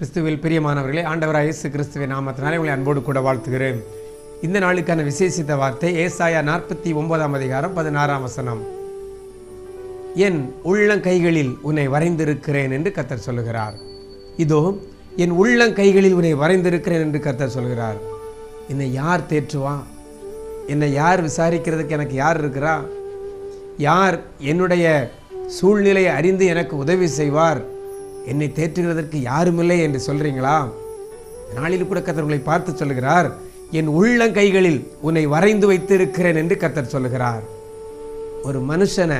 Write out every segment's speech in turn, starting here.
கிறிஸ்துவில் பிரியமானவர்களே ஆண்டவராக இயேசு கிறிஸ்துவின் நாமத்தினாலே உங்களை அன்போடு கூட வாழ்த்துகிறேன் இந்த நாளுக்கான விசேஷித்த வார்த்தை ஏசாயா நாற்பத்தி ஒன்பதாம் அதிகாரம் பதினாறாம் வசனம் என் உள்ளங்கைகளில் உன்னை வரைந்திருக்கிறேன் என்று கர்த்தர் சொல்லுகிறார் இதோ என் உள்ளங்கைகளில் உன்னை வரைந்திருக்கிறேன் என்று கர்த்தர் சொல்கிறார் என்னை யார் தேற்றுவா என்னை யார் விசாரிக்கிறதுக்கு எனக்கு யார் இருக்கிறா யார் என்னுடைய சூழ்நிலையை அறிந்து எனக்கு உதவி செய்வார் என்னை தேற்றுகிறதற்கு யாருமில்லை என்று சொல்றீங்களா நாளில் கூட கர்த்தர் உங்களை பார்த்து சொல்லுகிறார் என் உள்ளங்கைகளில் உன்னை வரைந்து வைத்திருக்கிறேன் என்று கர்த்தர் சொல்லுகிறார் ஒரு மனுஷனை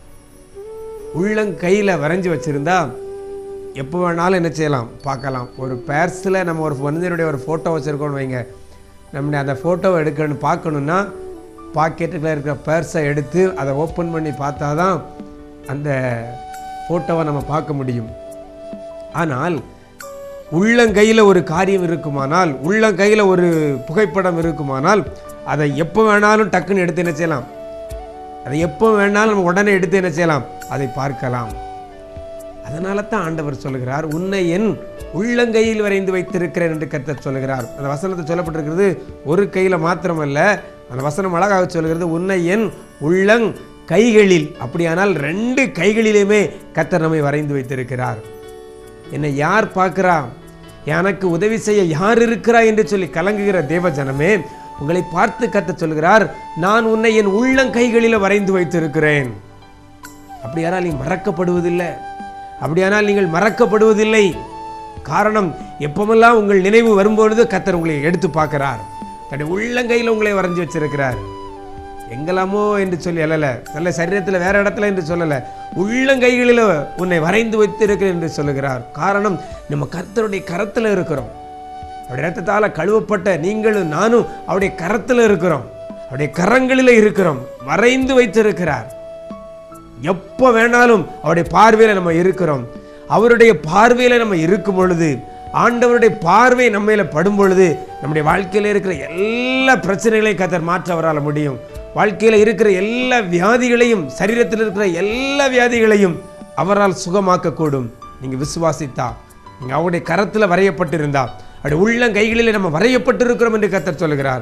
உள்ளங்கையில் வரைஞ்சி வச்சிருந்தா எப்போ வேணாலும் என்ன செய்யலாம் பார்க்கலாம் ஒரு பேர்ஸில் நம்ம ஒரு மனிதனுடைய ஒரு ஃபோட்டோ வச்சுருக்கோம்னு வைங்க நம்முடைய அந்த ஃபோட்டோவை எடுக்கணும் பார்க்கணுன்னா பாக்கெட்டுக்குள்ள இருக்கிற பேர்ஸை எடுத்து அதை ஓப்பன் பண்ணி பார்த்தா தான் அந்த ஃபோட்டோவை நம்ம பார்க்க முடியும் ஆனால் உள்ளங்கையில் ஒரு காரியம் இருக்குமானால் உள்ளங்கையில் ஒரு புகைப்படம் இருக்குமானால் அதை எப்போ வேணாலும் டக்குன்னு எடுத்து என்ன செய்யலாம் அதை எப்போ வேணாலும் நம்ம உடனே எடுத்து என்ன செய்யலாம் அதை பார்க்கலாம் அதனால தான் ஆண்டவர் சொல்கிறார் உன்னை என் உள்ளங்கையில் வரைந்து வைத்திருக்கிறேன் என்று கர்த்தர் சொல்கிறார் அந்த வசனத்தை சொல்லப்பட்டிருக்கிறது ஒரு கையில் மாத்திரமல்ல அந்த வசனம் அழகாக சொல்கிறது உன்னை என் உள்ளங் கைகளில் அப்படியானால் ரெண்டு கைகளிலுமே கர்த்தர் நம்மை வரைந்து வைத்திருக்கிறார் என்னை யார் பார்க்கிறா எனக்கு உதவி செய்ய யார் இருக்கிறா என்று சொல்லி கலங்குகிற தேவ ஜனமே உங்களை பார்த்து கத்த சொல்கிறார் நான் உன்னை என் உள்ளங்கைகளில் வரைந்து வைத்திருக்கிறேன் அப்படியானால் நீ மறக்கப்படுவதில்லை அப்படியானால் நீங்கள் மறக்கப்படுவதில்லை காரணம் எப்பமெல்லாம் உங்கள் நினைவு வரும்பொழுது கத்தர் உங்களை எடுத்து பார்க்கிறார் தன்னுடைய உள்ளங்கையில் உங்களை வரைஞ்சி வச்சிருக்கிறார் எங்கெல்லாமோ என்று சொல்லி அல்லல நல்ல சரீரத்தில் வேற இடத்துல என்று சொல்லலை உள்ளங்கைகளில் உன்னை வரைந்து வைத்திருக்கிறேன் என்று சொல்லுகிறார் காரணம் நம்ம கர்த்தருடைய கரத்தில் இருக்கிறோம் அவருடைய ரத்தத்தால் கழுவப்பட்ட நீங்களும் நானும் அவருடைய கரத்தில் இருக்கிறோம் அவருடைய கரங்களில் இருக்கிறோம் வரைந்து வைத்திருக்கிறார் எப்போ வேணாலும் அவருடைய பார்வையில் நம்ம இருக்கிறோம் அவருடைய பார்வையில் நம்ம இருக்கும் பொழுது ஆண்டவருடைய பார்வை நம்ம மேல படும் பொழுது நம்முடைய வாழ்க்கையில் இருக்கிற எல்லா பிரச்சனைகளையும் கத்தர் மாற்ற அவரால் முடியும் வாழ்க்கையில் இருக்கிற எல்லா வியாதிகளையும் சரீரத்தில் இருக்கிற எல்லா வியாதிகளையும் அவரால் சுகமாக்கக்கூடும் நீங்கள் விசுவாசித்தா நீங்கள் அவருடைய கரத்தில் வரையப்பட்டிருந்தா அவருடைய உள்ளங்கைகளில் நம்ம வரையப்பட்டிருக்கிறோம் என்று கத்தர் சொல்கிறார்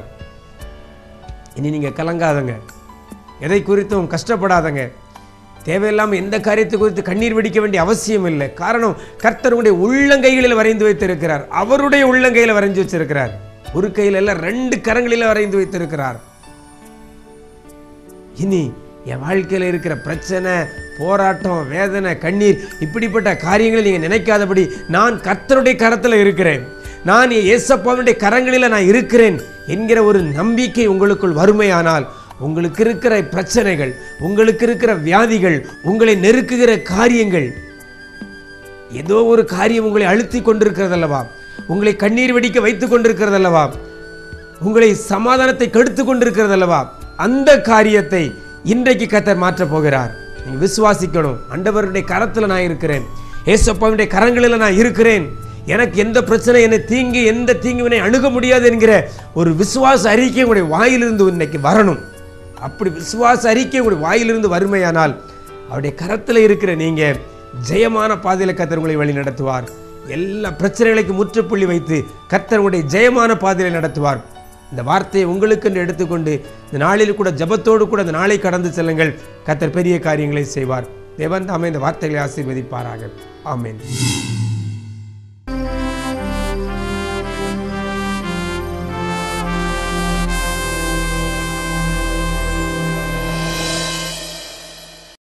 இனி நீங்கள் கலங்காதங்க எதை குறித்தும் கஷ்டப்படாதங்க தேவையில்லாமல் எந்த காரியத்தை குறித்து கண்ணீர் வெடிக்க வேண்டிய அவசியம் இல்லை காரணம் கர்த்தருடைய உள்ளங்கைகளில் வரைந்து வைத்திருக்கிறார் அவருடைய உள்ளங்கையில் வரைந்து வச்சிருக்கிறார் ஒரு கையில் எல்லாம் ரெண்டு கரங்களில் வரைந்து வைத்திருக்கிறார் இனி என் வாழ்க்கையில் இருக்கிற பிரச்சனை போராட்டம் வேதனை கண்ணீர் இப்படிப்பட்ட காரியங்களை நீங்கள் நினைக்காதபடி நான் கர்த்தருடைய கரத்தில் இருக்கிறேன் நான் ஏசப்பாவுடைய கரங்களில் நான் இருக்கிறேன் என்கிற ஒரு நம்பிக்கை உங்களுக்குள் வறுமையானால் உங்களுக்கு இருக்கிற பிரச்சனைகள் உங்களுக்கு இருக்கிற வியாதிகள் உங்களை நெருக்குகிற காரியங்கள் ஏதோ ஒரு காரியம் உங்களை அழுத்தி கொண்டிருக்கிறதல்லவா உங்களை கண்ணீர் வெடிக்க வைத்துக் கொண்டிருக்கிறதல்லவா உங்களை சமாதானத்தை கெடுத்து கொண்டிருக்கிறதல்லவா அந்த காரியத்தை இன்றைக்கு கத்தர் மாற்றப் போகிறார் நீங்க விசுவாசிக்கணும் ஆண்டவருடைய கரத்தில் நான் இருக்கிறேன் ஏசப்பாவுடைய கரங்களில் நான் இருக்கிறேன் எனக்கு எந்த பிரச்சனை என்னை தீங்கி எந்த தீங்குவினை அணுக முடியாது என்கிற ஒரு விசுவாச அறிக்கை உங்களுடைய வாயிலிருந்து இன்னைக்கு வரணும் அப்படி விசுவாச அறிக்கை உங்களுடைய வாயிலிருந்து வறுமையானால் அவருடைய கரத்தில் இருக்கிற நீங்க ஜெயமான பாதையில் கத்தர் உங்களை வழி நடத்துவார் எல்லா பிரச்சனைகளுக்கு முற்றுப்புள்ளி வைத்து கத்தர் உங்களுடைய ஜெயமான பாதையில் நடத்துவார் இந்த வார்த்தையை உங்களுக்கு என்று எடுத்துக்கொண்டு இந்த நாளில் கூட ஜபத்தோடு கூட இந்த நாளை கடந்து செல்லுங்கள் கத்தர் பெரிய காரியங்களை செய்வார் தேவன் தாமே இந்த வார்த்தைகளை ஆசீர்வதிப்பாராக ஆமென்